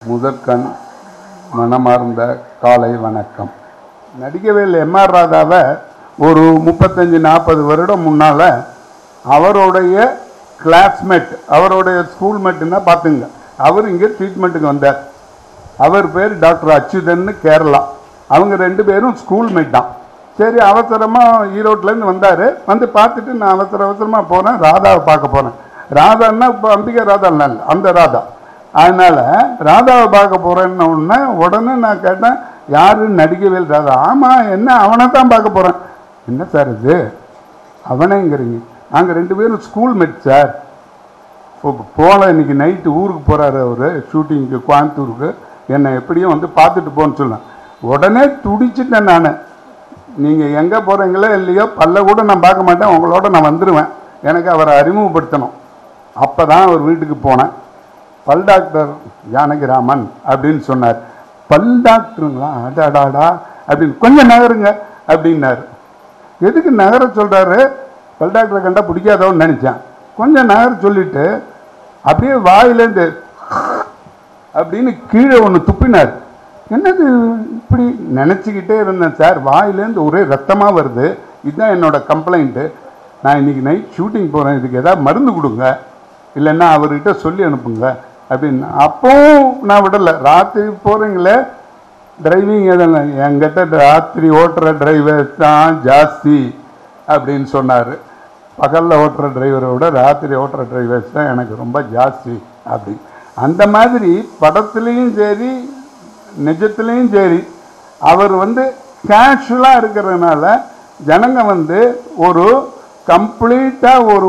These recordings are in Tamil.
முதற்கண் மனமார்ந்த காலை வணக்கம் நடிகவேல் எம்ஆர் ராதாவை ஒரு முப்பத்தஞ்சு நாற்பது வருடம் முன்னால் அவருடைய கிளாஸ்மேட் அவருடைய ஸ்கூல்மேட்டுன்னா பார்த்துங்க அவர் இங்கே ட்ரீட்மெண்ட்டுக்கு வந்தார் அவர் பேர் டாக்டர் அச்சுதன்னு கேரளா அவங்க ரெண்டு பேரும் ஸ்கூல்மேட் தான் சரி அவசரமாக ஈரோட்லேருந்து வந்தார் வந்து பார்த்துட்டு நான் அவசர அவசரமாக போனேன் ராதாவை பார்க்க போனேன் ராதான்னா இப்போ அம்பிகா ராதா இல்லை அந்த ராதா அதனால் ராதாவை பார்க்க போகிறேன்னு உடனே உடனே நான் கேட்டேன் யாரு நடிகவேல் ராதா ஆமாம் என்ன அவனை தான் பார்க்க போகிறேன் என்ன சார் இது அவனேங்கிறீங்க நாங்கள் ரெண்டு பேரும் ஸ்கூல் மேட் சார் இப்போ போகல இன்னைக்கு நைட்டு ஊருக்கு போகிறாரு அவர் ஷூட்டிங்க்கு கோயம்புத்தூருக்கு என்னை எப்படியும் வந்து பார்த்துட்டு போன்னு சொன்னேன் உடனே துடிச்சிட்டேன் நான் நீங்கள் எங்கே போகிறீங்களோ இல்லையோ பல்ல கூட நான் பார்க்க மாட்டேன் உங்களோட நான் வந்துடுவேன் எனக்கு அவரை அறிமுகப்படுத்தணும் அப்போ தான் அவர் வீட்டுக்கு போனேன் பல் டாக்டர் ஜானகிராமன் அப்படின்னு சொன்னார் பல் டாக்டருங்களா அடாடாடா அப்படின்னு கொஞ்சம் நகருங்க அப்படின்னாரு எதுக்கு நகர சொல்கிறாரு பல் டாக்டரை கண்டா பிடிக்காதோன்னு நினச்சேன் கொஞ்சம் நகர சொல்லிட்டு அப்படியே வாயிலேருந்து அப்படின்னு கீழே ஒன்று துப்பினார் என்னது இப்படி நினச்சிக்கிட்டே இருந்தேன் சார் வாயிலேருந்து ஒரே ரத்தமாக வருது இதுதான் என்னோட கம்ப்ளைண்ட்டு நான் இன்னைக்கு நைட் ஷூட்டிங் போகிறேன் இதுக்கு ஏதாவது மருந்து கொடுங்க இல்லைன்னா அவர்கிட்ட சொல்லி அனுப்புங்க அப்படின்னு அப்பவும் நான் விடலை ராத்திரி போகிறீங்களே டிரைவிங் எதெல்லாம் என்கிட்ட ராத்திரி ஓட்டுற டிரைவர் தான் ஜாஸ்தி அப்படின்னு சொன்னார் பகலில் ஓட்டுற டிரைவரை விட ராத்திரி ஓட்டுற டிரைவர்ஸ் தான் எனக்கு ரொம்ப ஜாஸ்தி அப்படி அந்த மாதிரி படத்துலேயும் சரி நிஜத்துலேயும் சரி அவர் வந்து கேஷுவலாக இருக்கிறதுனால ஜனங்க வந்து ஒரு கம்ப்ளீட்டாக ஒரு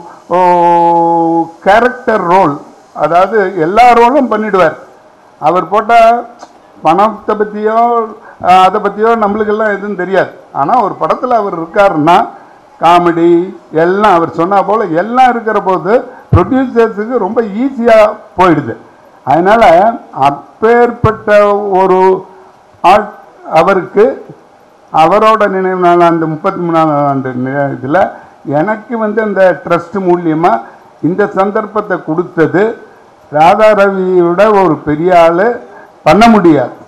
கேரக்டர் ரோல் அதாவது எல்லா ரோலும் பண்ணிடுவார் அவர் போட்டால் பணத்தை பற்றியோ அதை பற்றியோ நம்மளுக்கெல்லாம் எதுவும் தெரியாது ஆனால் ஒரு படத்தில் அவர் இருக்காருன்னா காமெடி எல்லாம் அவர் சொன்னா போல் எல்லாம் இருக்கிற போது ப்ரொடியூசர்ஸுக்கு ரொம்ப ஈஸியாக போயிடுது அதனால் அப்பேற்பட்ட ஒரு ஆள் அவருக்கு அவரோட நினைவு நாள் அந்த முப்பத்தி மூணாம் ஆண்டு இதில் எனக்கு வந்து அந்த ட்ரஸ்ட் மூலியமாக இந்த சந்தர்ப்பத்தை கொடுத்தது ராதா ரவியோட ஒரு பெரிய ஆள் பண்ண முடியாது